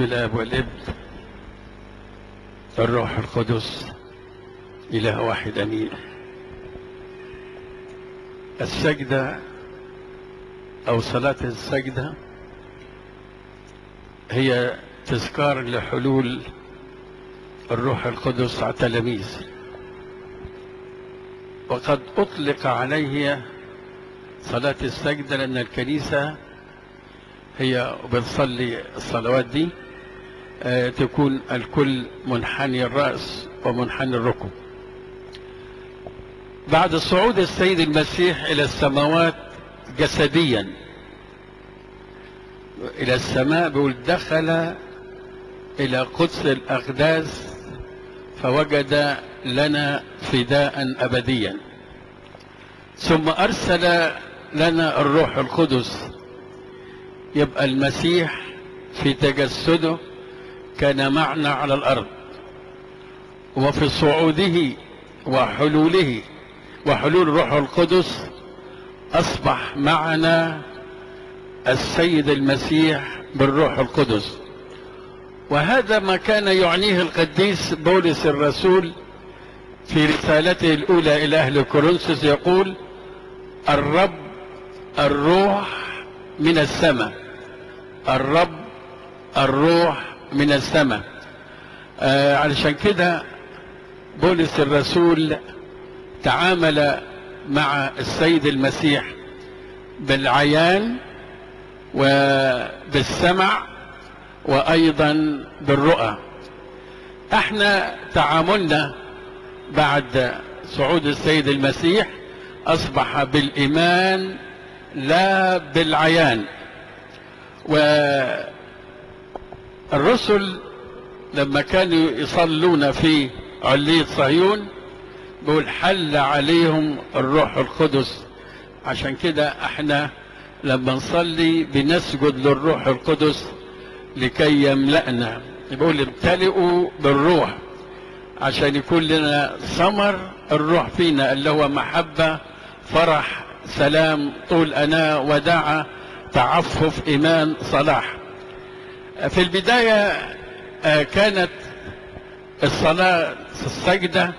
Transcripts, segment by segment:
باسم الاب والابن الروح القدس اله واحد امين السجده او صلاه السجده هي تذكار لحلول الروح القدس على التلاميذ وقد اطلق عليه صلاه السجده لان الكنيسه هي بتصلي الصلوات دي آه، تكون الكل منحني الرأس ومنحني الركب بعد صعود السيد المسيح إلى السماوات جسديا إلى السماء بيقول دخل إلى قدس الأقداس فوجد لنا فداء أبديا ثم أرسل لنا الروح القدس يبقى المسيح في تجسده كان معنا على الارض وفي صعوده وحلوله وحلول الروح القدس اصبح معنا السيد المسيح بالروح القدس وهذا ما كان يعنيه القديس بولس الرسول في رسالته الاولى الى اهل كورنثوس يقول الرب الروح من السماء الرب الروح من السماء آه علشان كده بولس الرسول تعامل مع السيد المسيح بالعيان وبالسمع وايضا بالرؤى احنا تعاملنا بعد صعود السيد المسيح اصبح بالايمان لا بالعيان والرسل لما كانوا يصلون في علية صهيون بيقول حل عليهم الروح القدس عشان كده احنا لما نصلي بنسجد للروح القدس لكي يملأنا بيقول امتلئوا بالروح عشان يكون لنا ثمر الروح فينا اللي هو محبة فرح سلام طول أنا وداعة تعفف إيمان صلاح في البداية كانت الصلاة السجدة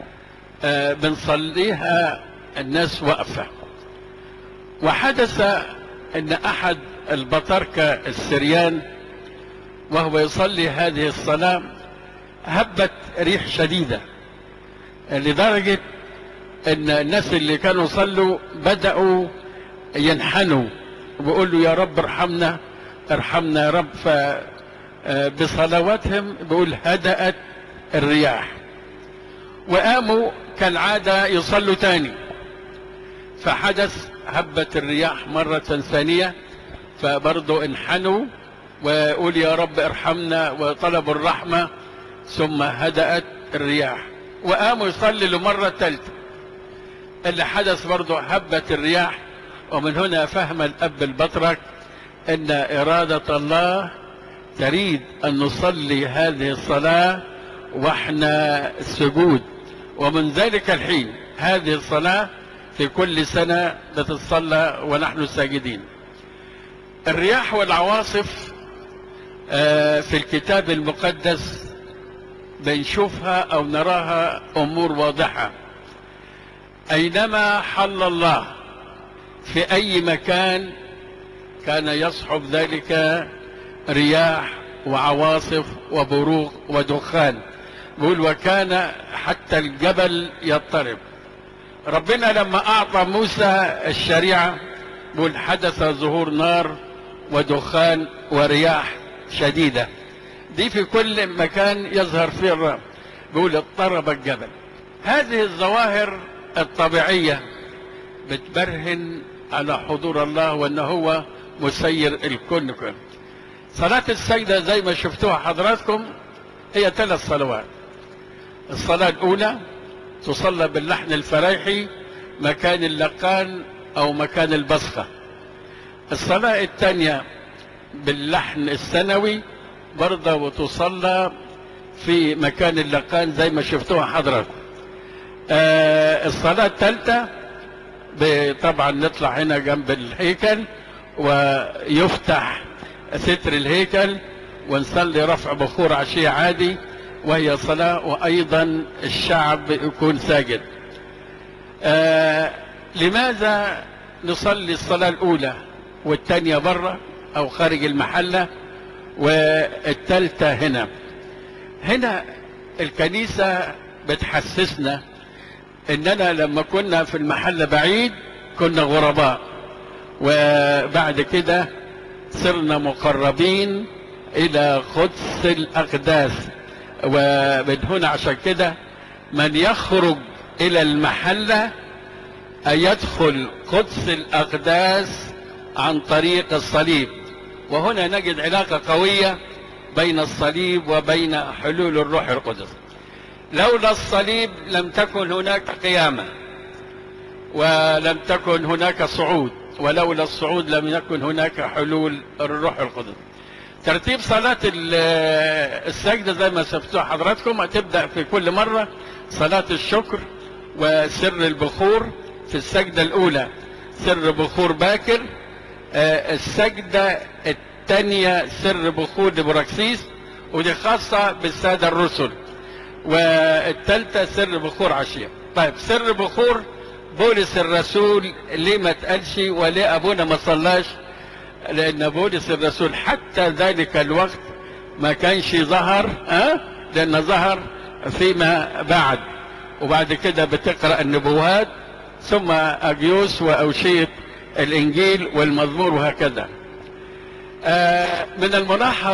بنصليها الناس واقفة وحدث ان احد البطاركة السريان وهو يصلي هذه الصلاة هبت ريح شديدة لدرجة ان الناس اللي كانوا يصلوا بدأوا ينحنوا وبيقولوا يا رب ارحمنا ارحمنا يا رب فبصلواتهم بيقول هدأت الرياح وقاموا كالعادة يصلوا تاني فحدث هبت الرياح مرة ثانية فبرضه انحنوا وقول يا رب ارحمنا وطلبوا الرحمة ثم هدأت الرياح وقاموا يصلي لمرة ثالثة اللي حدث برضه هبت الرياح ومن هنا فهم الأب البطرك أن إرادة الله تريد أن نصلي هذه الصلاة وإحنا سجود ومن ذلك الحين هذه الصلاة في كل سنة بتتصلى ونحن ساجدين الرياح والعواصف في الكتاب المقدس بنشوفها أو نراها أمور واضحة أينما حل الله في أي مكان كان يصحب ذلك رياح وعواصف وبروق ودخان بيقول وكان حتى الجبل يضطرب ربنا لما أعطى موسى الشريعة بيقول حدث ظهور نار ودخان ورياح شديدة دي في كل مكان يظهر فيه الرب بيقول اضطرب الجبل هذه الظواهر الطبيعية بتبرهن على حضور الله وان هو مسير الكون كله صلاة السجدة زي ما شفتوها حضراتكم هي ثلاث صلوات الصلاة الأولى تصلى باللحن الفريحي مكان اللقان أو مكان البصخة الصلاة الثانية باللحن السنوي برضه وتصلى في مكان اللقان زي ما شفتوها حضراتكم آه الصلاة الثالثة طبعا نطلع هنا جنب الهيكل ويفتح ستر الهيكل ونصلي رفع بخور عشية عادي وهي صلاة وأيضا الشعب يكون ساجد آه لماذا نصلي الصلاة الأولى والثانية برة أو خارج المحلة والثالثة هنا هنا الكنيسة بتحسسنا إننا لما كنا في المحل بعيد كنا غرباء وبعد كده صرنا مقربين إلى قدس الأقداس ومن هنا عشان كده من يخرج إلى المحلة يدخل قدس الأقداس عن طريق الصليب وهنا نجد علاقة قوية بين الصليب وبين حلول الروح القدس لولا الصليب لم تكن هناك قيامة ولم تكن هناك صعود ولولا الصعود لم يكن هناك حلول الروح القدس ترتيب صلاة السجدة زي ما سبتوها حضراتكم هتبدأ في كل مرة صلاة الشكر وسر البخور في السجدة الأولى سر بخور باكر السجدة الثانية سر بخور لبراكسيس ودي خاصة بالسادة الرسل والثالثة سر بخور عشية طيب سر بخور بولس الرسول ليه ما تقالش وليه أبونا ما صلاش لأن بولس الرسول حتى ذلك الوقت ما كانش ظهر أه؟ لأن ظهر فيما بعد وبعد كده بتقرأ النبوات ثم أجيوس وأوشية الإنجيل والمزمور وهكذا آه من الملاحظ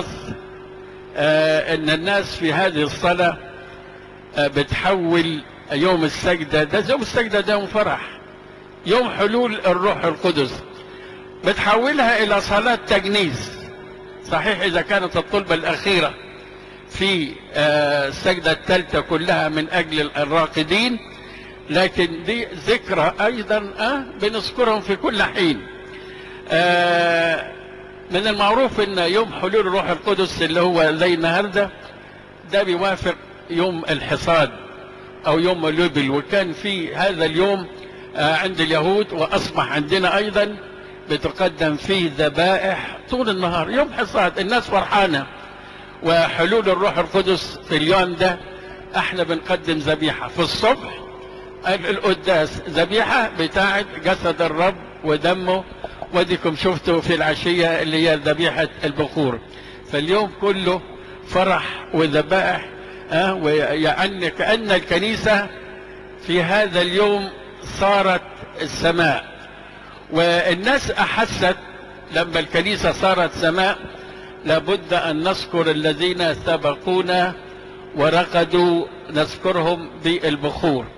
آه أن الناس في هذه الصلاة آه بتحول يوم السجدة ده يوم السجدة ده يوم فرح يوم حلول الروح القدس بتحولها إلى صلاة تجنيس صحيح إذا كانت الطلبة الأخيرة في السجدة الثالثة كلها من أجل الراقدين لكن دي ذكرى أيضا أه بنذكرهم في كل حين آه من المعروف أن يوم حلول الروح القدس اللي هو زي النهاردة ده بيوافق يوم الحصاد أو يوم اليوبل وكان في هذا اليوم آه عند اليهود وأصبح عندنا أيضا بتقدم فيه ذبائح طول النهار يوم حصاد الناس فرحانة وحلول الروح القدس في اليوم ده احنا بنقدم ذبيحة في الصبح القداس ذبيحة بتاعة جسد الرب ودمه وديكم شفتوا في العشية اللي هي ذبيحة البخور فاليوم كله فرح وذبائح أه ويعني كأن الكنيسة في هذا اليوم صارت السماء والناس أحست لما الكنيسة صارت سماء لابد أن نذكر الذين سبقونا ورقدوا نذكرهم بالبخور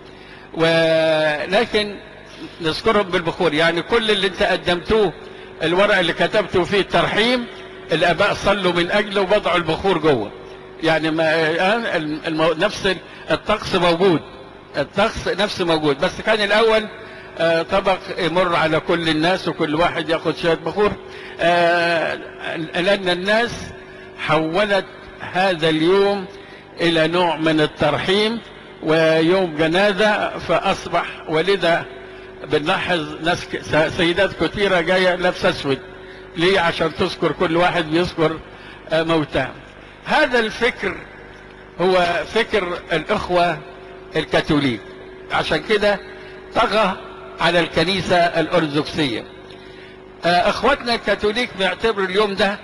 ولكن نذكرهم بالبخور يعني كل اللي انت قدمتوه الورق اللي كتبته فيه الترحيم الاباء صلوا من اجله ووضعوا البخور جوه يعني ما المو... نفس الطقس موجود الطقس نفسه موجود بس كان الاول آه طبق يمر على كل الناس وكل واحد ياخد شويه بخور آه لان الناس حولت هذا اليوم الى نوع من الترحيم ويوم جنازة فأصبح ولذا بنلاحظ ناس سيدات كثيرة جاية لابسة أسود ليه عشان تذكر كل واحد بيذكر موتاه هذا الفكر هو فكر الإخوة الكاثوليك عشان كده طغى على الكنيسة الأرثوذكسية إخواتنا الكاثوليك بيعتبروا اليوم ده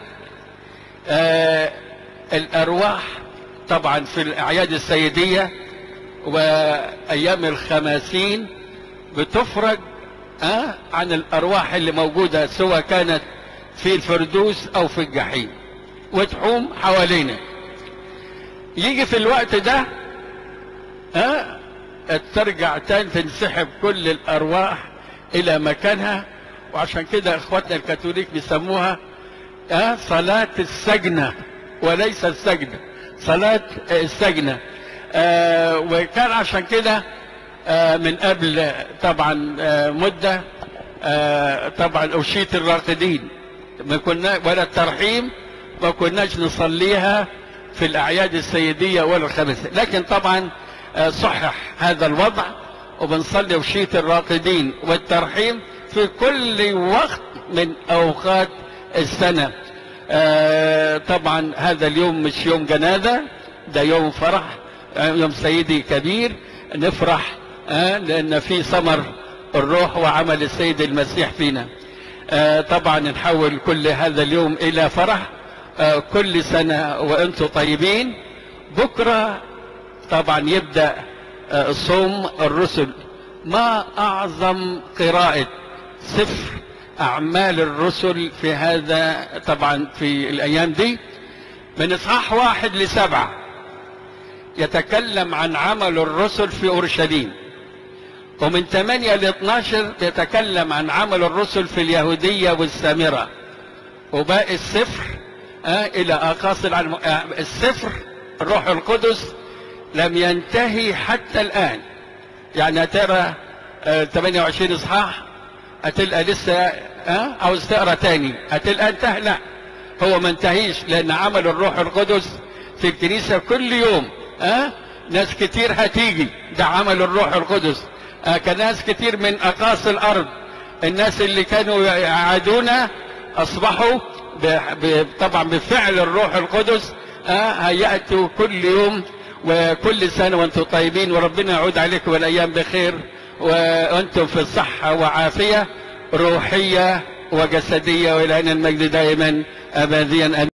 الأرواح طبعا في الأعياد السيدية وايام الخماسين بتفرج أه عن الارواح اللي موجوده سواء كانت في الفردوس او في الجحيم وتحوم حوالينا يجي في الوقت ده أه ترجع تاني تنسحب كل الارواح الى مكانها وعشان كده اخواتنا الكاثوليك بيسموها أه صلاة السجنة وليس السجنة صلاة السجنة آه وكان عشان كده آه من قبل طبعا آه مدة آه طبعا أوشية الراقدين ما كنا ولا الترحيم ما كناش نصليها في الأعياد السيدية ولا الخمسة لكن طبعا آه صحح هذا الوضع وبنصلي أوشية الراقدين والترحيم في كل وقت من أوقات السنة آه طبعا هذا اليوم مش يوم جنازة ده يوم فرح آه يوم سيدي كبير نفرح آه لأن في ثمر الروح وعمل السيد المسيح فينا آه طبعا نحول كل هذا اليوم إلى فرح آه كل سنة وأنتم طيبين بكرة طبعا يبدأ آه صوم الرسل ما أعظم قراءة سفر أعمال الرسل في هذا طبعا في الأيام دي من إصحاح واحد لسبعة يتكلم عن عمل الرسل في أورشليم ومن 8 ل 12 يتكلم عن عمل الرسل في اليهودية والسامرة وباقي السفر آه إلى أقاصي العالم آه السفر الروح القدس لم ينتهي حتى الآن يعني هتقرا آه 28 إصحاح هتلقى لسه آه عاوز تقرا تاني هتلقى انتهى لا هو ما انتهيش لأن عمل الروح القدس في الكنيسة كل يوم آه ناس كتير هتيجي ده عمل الروح القدس آه كناس كتير من أقاصي الأرض الناس اللي كانوا يعادونا أصبحوا ب... ب... طبعا بفعل الروح القدس آه هيأتوا كل يوم وكل سنة وانتم طيبين وربنا يعود عليكم الأيام بخير وأنتم في صحة وعافية روحية وجسدية وإلى أن المجد دائما أبديا